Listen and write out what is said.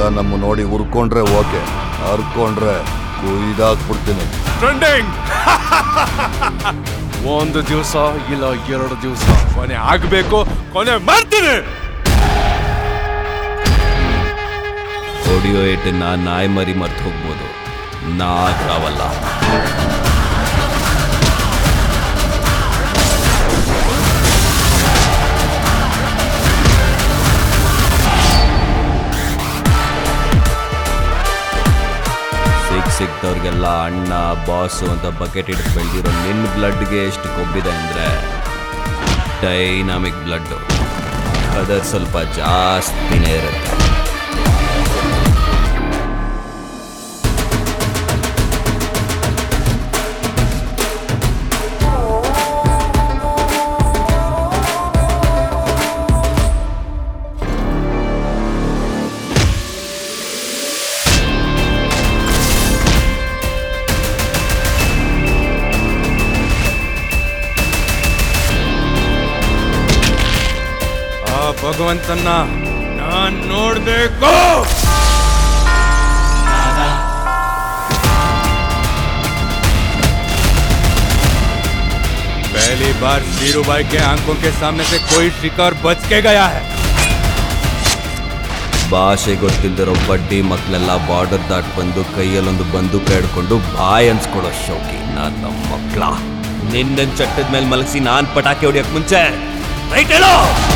ಮಗ ನಮ್ಮ ನೋಡಿ ಉರ್ಕೊಂಡ್ರೆ ಓಕೆ ಹರ್ಕೊಂಡ್ರೆ ಕುಯ್ದಾಕ್ಬಿಡ್ತೀನಿ ಟ್ರೆಂಡಿಂಗ್ ಒಂದು ದಿವಸ ಇಲ್ಲ ಎರಡು ದಿವಸ ಕೊನೆ ಆಗ್ಬೇಕು ಕೊನೆ ಮಾಡ್ತೀನಿ ಆಡಿಯೋ ಏಟನ್ನ ನಾಯಿ ಮರಿ ಮರ್ತು ಹೋಗ್ಬೋದು ನಾ ತಾವಲ್ಲ ಸಿಕ್ ಸಿಕ್ದವ್ರಿಗೆಲ್ಲ ಅಣ್ಣ ಬಾಸು ಅಂತ ಬಕೆಟ್ ಹಿಡಿದು ಬೆಳೆದಿರೋ ನಿನ್ನ ಬ್ಲಡ್ಗೆ ಎಷ್ಟು ಕೊಬ್ಬಿದೆ ಅಂದರೆ ಡೈನಾಮಿಕ್ ಬ್ಲಡ್ಡು ಅದರ ಸ್ವಲ್ಪ ಜಾಸ್ತಿನೇ ಇರುತ್ತೆ ಆ ಭಗವಂತನ್ನ ನಾನ್ ನೋಡ್ಬೇಕು पहली बार शीरू भाई के आंखों के सामने से कोई शिकार बच के गया है ಭಾಷೆ ಗೊತ್ತಿಲ್ದಿರೋ ಬಡ್ಡಿ ಮಕ್ಕಳೆಲ್ಲ ಬಾರ್ಡರ್ ದಾಟ್ ಬಂದು ಕೈಯಲ್ಲೊಂದು ಬಂದೂಕ ಹಿಡ್ಕೊಂಡು ಬಾಯ್ ಅನ್ಸ್ಕೊಳ್ಳೋ ಶೋಕಿ ನನ್ನ ಮಕ್ಕಳ ನಿನ್ನ ಚಟ್ಟದ ಮೇಲೆ ಮಲಗಿಸಿ ನಾನ್ ಪಟಾಕಿ ಹೊಡಿಯಕ್ ಮುಂಚೆ ರೈಟ್ ಹೇಳೋ